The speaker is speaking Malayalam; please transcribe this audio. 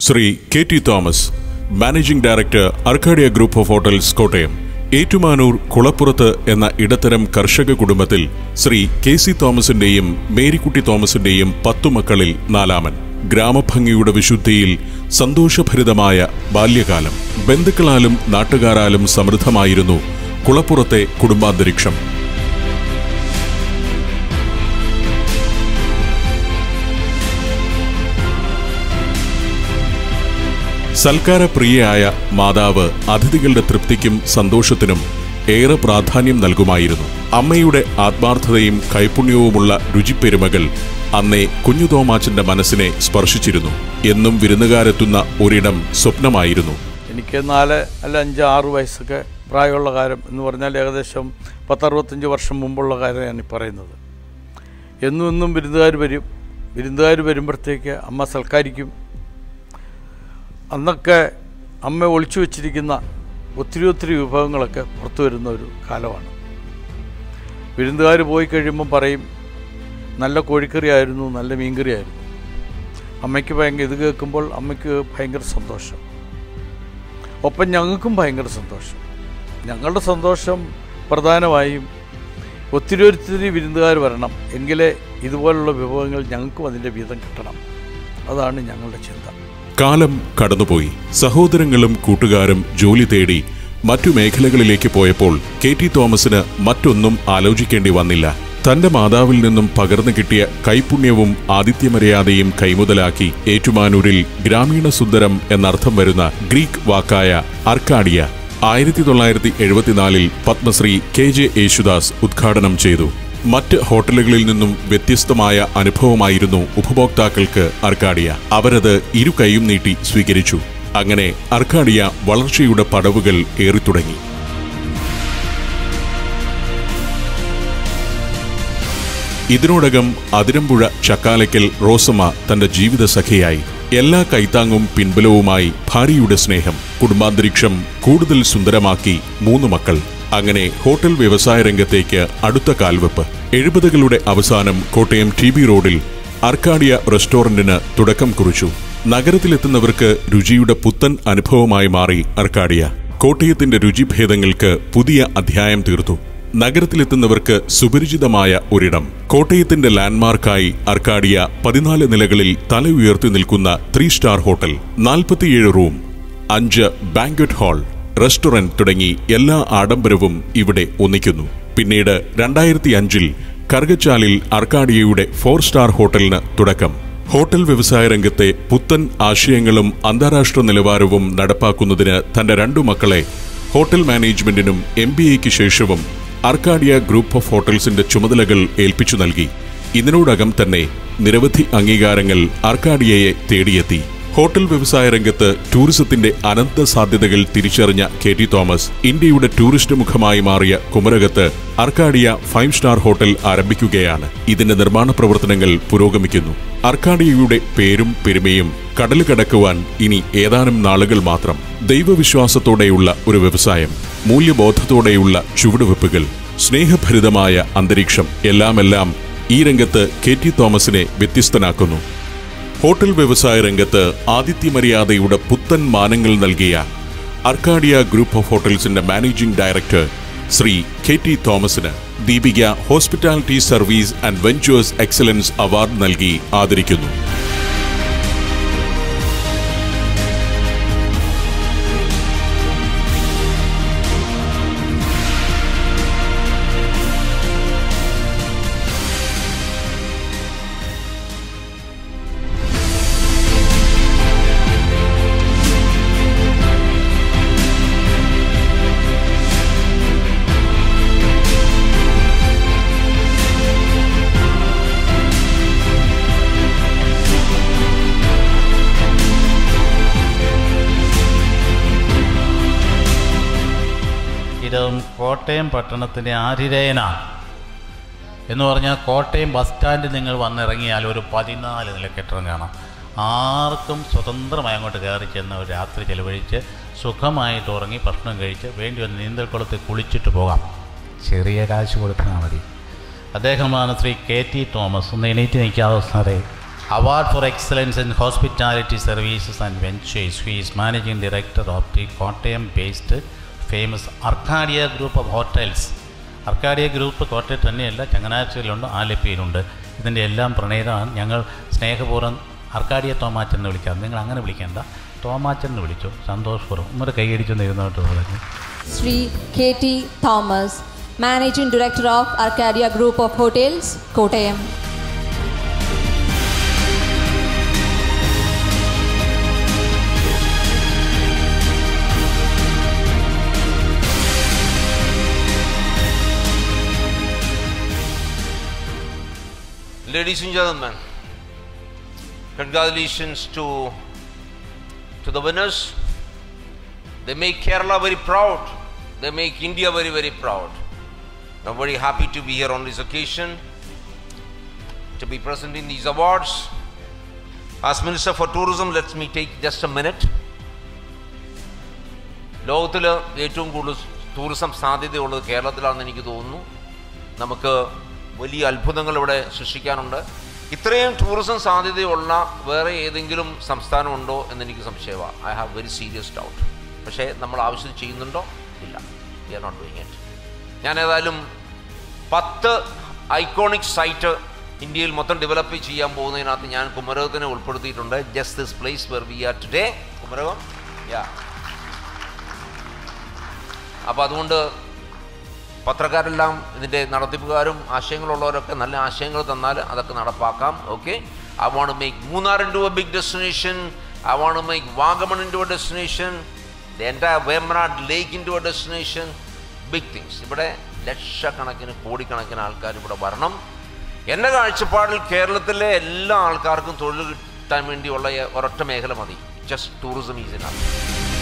Shri K T Thomas managing director Arcadia group of hotels Kottayam Ettumanoor കുളപ്പുറത്ത് എന്ന ഇടത്തരം കർഷക കുടുംബത്തിൽ ശ്രീ കെ സി തോമസിന്റെയും മേരിക്കുട്ടി തോമസിന്റെയും പത്തു മക്കളിൽ നാലാമൻ ഗ്രാമഭംഗിയുടെ വിശുദ്ധിയിൽ സന്തോഷഭരിതമായ ബാല്യകാലം ബന്ധുക്കളാലും നാട്ടുകാരാലും സമൃദ്ധമായിരുന്നു കുളപ്പുറത്തെ കുടുംബാന്തരീക്ഷം സൽക്കാരപ്രിയയായ മാതാവ് അതിഥികളുടെ തൃപ്തിക്കും സന്തോഷത്തിനും ഏറെ പ്രാധാന്യം നൽകുമായിരുന്നു അമ്മയുടെ ആത്മാർത്ഥതയും കൈപുണ്യവുമുള്ള രുചിപ്പെരുമകൾ അന്നേ കുഞ്ഞു തോമാച്ചന്റെ മനസ്സിനെ സ്പർശിച്ചിരുന്നു എന്നും വിരുന്നുകാരെത്തുന്ന ഒരിടം സ്വപ്നമായിരുന്നു എനിക്ക് നാല് അല്ല അഞ്ച് ആറ് വയസ്സൊക്കെ പ്രായമുള്ള കാലം എന്ന് പറഞ്ഞാൽ ഏകദേശം പത്തറുപത്തഞ്ച് വർഷം മുമ്പുള്ള കാര്യമാണ് ഈ പറയുന്നത് എന്നും എന്നും വിരുന്നുകാർ വരും വിരുന്നുകാർ വരുമ്പോഴത്തേക്ക് അമ്മ സൽക്കരിക്കും അന്നൊക്കെ അമ്മ ഒളിച്ചു വച്ചിരിക്കുന്ന ഒത്തിരി ഒത്തിരി വിഭവങ്ങളൊക്കെ പുറത്തു വരുന്ന ഒരു കാലമാണ് വിരുന്നുകാർ പോയി കഴിയുമ്പം പറയും നല്ല കോഴിക്കറി ആയിരുന്നു നല്ല മീൻകറി ആയിരുന്നു അമ്മയ്ക്ക് ഭയങ്കര ഇത് കേൾക്കുമ്പോൾ അമ്മയ്ക്ക് ഭയങ്കര സന്തോഷം ഒപ്പം ഞങ്ങൾക്കും ഭയങ്കര സന്തോഷം ഞങ്ങളുടെ സന്തോഷം പ്രധാനമായും ഒത്തിരി ഒത്തിരി വിരുന്നുകാർ വരണം എങ്കിലേ ഇതുപോലുള്ള വിഭവങ്ങൾ ഞങ്ങൾക്കും അതിൻ്റെ വീതം കിട്ടണം അതാണ് ഞങ്ങളുടെ ചിന്ത കാലം കടന്നുപോയി സഹോദരങ്ങളും കൂട്ടുകാരും ജോലി തേടി മറ്റു മേഖലകളിലേക്ക് പോയപ്പോൾ കെ ടി തോമസിന് മറ്റൊന്നും ആലോചിക്കേണ്ടി വന്നില്ല തന്റെ മാതാവിൽ നിന്നും പകർന്നു കിട്ടിയ കൈപുണ്യവും ആതിഥ്യമര്യാദയും കൈമുതലാക്കി ഏറ്റുമാനൂരിൽ ഗ്രാമീണ സുന്ദരം എന്നർത്ഥം വരുന്ന ഗ്രീക്ക് വാക്കായ അർക്കാഡിയ ആയിരത്തി തൊള്ളായിരത്തി എഴുപത്തിനാലിൽ പത്മശ്രീ കെ ജെ യേശുദാസ് ഉദ്ഘാടനം ചെയ്തു മറ്റ് ഹോട്ടലുകളിൽ നിന്നും വ്യത്യസ്തമായ അനുഭവമായിരുന്നു ഉപഭോക്താക്കൾക്ക് അർക്കാഡിയ അവരത് ഇരു കൈയും നീട്ടി സ്വീകരിച്ചു അങ്ങനെ അർക്കാഡിയ വളർച്ചയുടെ പടവുകൾ ഏറിത്തുടങ്ങി ഇതിനോടകം അതിരമ്പുഴ ചക്കാലയ്ക്കൽ റോസമ്മ തന്റെ ജീവിത സഖിയായി എല്ലാ കൈത്താങ്ങും പിൻബലവുമായി ഭാര്യയുടെ സ്നേഹം കുടുംബാന്തരീക്ഷം കൂടുതൽ സുന്ദരമാക്കി മൂന്ന് മക്കൾ അങ്ങനെ ഹോട്ടൽ വ്യവസായ രംഗത്തേക്ക് അടുത്ത കാൽവെപ്പ് എഴുപതുകളുടെ അവസാനം കോട്ടയം ടി ബി റോഡിൽ അർക്കാഡിയ റെസ്റ്റോറന്റിന് തുടക്കം കുറിച്ചു നഗരത്തിലെത്തുന്നവർക്ക് രുചിയുടെ പുത്തൻ അനുഭവമായി മാറി അർക്കാഡിയ കോട്ടയത്തിന്റെ രുചിഭേദങ്ങൾക്ക് പുതിയ അധ്യായം തീർത്തു നഗരത്തിലെത്തുന്നവർക്ക് സുപരിചിതമായ ഒരിടം കോട്ടയത്തിന്റെ ലാൻഡ്മാർക്കായി അർക്കാഡിയ പതിനാല് നിലകളിൽ തല ഉയർത്തി നിൽക്കുന്ന ത്രീ സ്റ്റാർ ഹോട്ടൽ നാൽപ്പത്തിയേഴ് റൂം അഞ്ച് ബാങ്ക്വറ്റ് ഹാൾ റെസ്റ്റോറന്റ് തുടങ്ങി എല്ലാ ആഡംബരവും ഇവിടെ ഒന്നിക്കുന്നു പിന്നീട് രണ്ടായിരത്തി അഞ്ചിൽ കറുകച്ചാലിൽ അർക്കാഡിയയുടെ ഫോർ സ്റ്റാർ ഹോട്ടലിന് തുടക്കം ഹോട്ടൽ വ്യവസായ രംഗത്തെ പുത്തൻ ആശയങ്ങളും അന്താരാഷ്ട്ര നിലവാരവും നടപ്പാക്കുന്നതിന് തന്റെ രണ്ടു മക്കളെ ഹോട്ടൽ മാനേജ്മെന്റിനും എം ബി എക്ക് ശേഷവും അർക്കാഡിയ ഗ്രൂപ്പ് ഓഫ് ഹോട്ടൽസിന്റെ ചുമതലകൾ ഏൽപ്പിച്ചു നൽകി ഇതിനോടകം തന്നെ നിരവധി അംഗീകാരങ്ങൾ അർക്കാഡിയയെ തേടിയെത്തി ഹോട്ടൽ വ്യവസായ രംഗത്ത് ടൂറിസത്തിന്റെ അനന്ത സാധ്യതകൾ തിരിച്ചറിഞ്ഞ കെ ടി തോമസ് ഇന്ത്യയുടെ ടൂറിസ്റ്റ് മുഖമായി മാറിയ കുമരകത്ത് അർക്കാഡിയ ഫൈവ് സ്റ്റാർ ഹോട്ടൽ ആരംഭിക്കുകയാണ് ഇതിന്റെ നിർമ്മാണ പ്രവർത്തനങ്ങൾ പുരോഗമിക്കുന്നു അർക്കാഡിയയുടെ പേരും പെരുമയും കടൽ കടക്കുവാൻ ഇനി ഏതാനും നാളുകൾ മാത്രം ദൈവവിശ്വാസത്തോടെയുള്ള ഒരു വ്യവസായം മൂല്യബോധത്തോടെയുള്ള ചുവടുവെപ്പുകൾ സ്നേഹഭരിതമായ അന്തരീക്ഷം എല്ലാമെല്ലാം ഈ രംഗത്ത് കെ ടി തോമസിനെ വ്യത്യസ്തനാക്കുന്നു ഹോട്ടൽ വ്യവസായ രംഗത്ത് ആതിഥ്യമര്യാദയുടെ പുത്തൻ മാനങ്ങൾ നൽകിയ അർക്കാഡിയ ഗ്രൂപ്പ് ഓഫ് ഹോട്ടൽസിന്റെ managing director Shri K T തോമസിന് Deepika hospitality service and ventures excellence award നൽകി ആദരിക്കുന്നു ഇത് കോട്ടയം പട്ടണത്തിൻ്റെ ആതിഥേയനാണ് എന്ന് പറഞ്ഞാൽ കോട്ടയം ബസ് സ്റ്റാൻഡിൽ നിങ്ങൾ വന്നിറങ്ങിയാൽ ഒരു പതിനാല് നില കെട്ടിടം കാണാം ആർക്കും സ്വതന്ത്രമായി അങ്ങോട്ട് കയറി ചെന്ന് ഒരു രാത്രി ചെലവഴിച്ച് സുഖമായിട്ട് ഉറങ്ങി ഭക്ഷണം കഴിച്ച് വേണ്ടി വന്ന് നീന്തൽക്കുളത്തിൽ കുളിച്ചിട്ട് പോകാം ചെറിയ കാശ് കൊടുത്താൽ മതി അദ്ദേഹമാണ് ശ്രീ കെ ടി തോമസ് ഒന്ന് എണീറ്റ് നിൽക്കാതെ സാറേ Award for Excellence in Hospitality Services and Ventures. He is Managing Director of the Kottayam-based famous Arcadia Group of Hotels. Arcadia group Kottayam തന്നെയല്ല ചങ്ങനാശ്ശേരിയിലുണ്ട് ആലപ്പിയിലുണ്ട് ഇതിൻ്റെ എല്ലാം പ്രണേതാണ് ഞങ്ങൾ സ്നേഹപൂർവ്വം അർക്കാഡിയ തോമാച്ചൻ എന്ന് വിളിക്കാം നിങ്ങൾ അങ്ങനെ വിളിക്കേണ്ട തോമാച്ചൻ എന്ന് വിളിച്ചു സന്തോഷപൂർവ്വം ഒന്നൊരു കൈയടിച്ചൊന്ന് ഇരുന്നോട്ട് പറഞ്ഞു Sri K.T. Thomas, Managing Director of Arcadia Group of Hotels, Kottayam. Ladies and gentlemen, congratulations to, to the winners. They make Kerala very proud. They make India very, very proud. I'm very happy to be here on this occasion to be presenting these awards. As Minister for Tourism, let me take just a minute. ലോകത്തിൽ ഏറ്റവും കൂടുതൽ ടൂറിസം സാധ്യതയുള്ളത് കേരളത്തിലാണെന്ന് എനിക്ക് തോന്നുന്നു നമുക്ക് വലിയ അത്ഭുതങ്ങൾ ഇവിടെ സൃഷ്ടിക്കാനുണ്ട് ഇത്രയും ടൂറിസം സാധ്യതയുള്ള വേറെ ഏതെങ്കിലും സംസ്ഥാനമുണ്ടോ എന്ന് എനിക്ക് സംശയമാണ് I have very serious doubt പക്ഷേ നമ്മൾ ആവശ്യം ചെയ്യുന്നുണ്ടോ ഇല്ല we are not doing it ഞാൻ ഏതായാലും പത്ത് ഐക്കോണിക് സൈറ്റ് ഇന്ത്യയിൽ മൊത്തം ഡെവലപ്പ് ചെയ്യാൻ പോകുന്നതിനകത്ത് ഞാൻ കുമരകത്തിനെ ഉൾപ്പെടുത്തിയിട്ടുണ്ട് just this place where we are today Kumarakom yeah അപ്പോൾ അതുകൊണ്ട് പത്രക്കാരെല്ലാം ഇതിൻ്റെ നടത്തിപ്പുകാരും ആശയങ്ങളുള്ളവരൊക്കെ നല്ല ആശയങ്ങൾ തന്നാൽ അതൊക്കെ നടപ്പാക്കാം okay I want make Munnar into a big destination I want make Vagamon into a destination the entire Vembanad lake into a destination big things ഇവിടെ ലക്ഷക്കണക്കിന് കോടിക്കണക്കിന് ആൾക്കാർ ഇവിടെ വരണം എൻ്റെ കാഴ്ചപ്പാടിൽ കേരളത്തിലെ എല്ലാ ആൾക്കാർക്കും തൊഴിൽ കിട്ടാൻ വേണ്ടിയുള്ള ഒരൊറ്റ മേഖല മതി ജസ്റ്റ് ടൂറിസം ഈസ് ഇനഫ്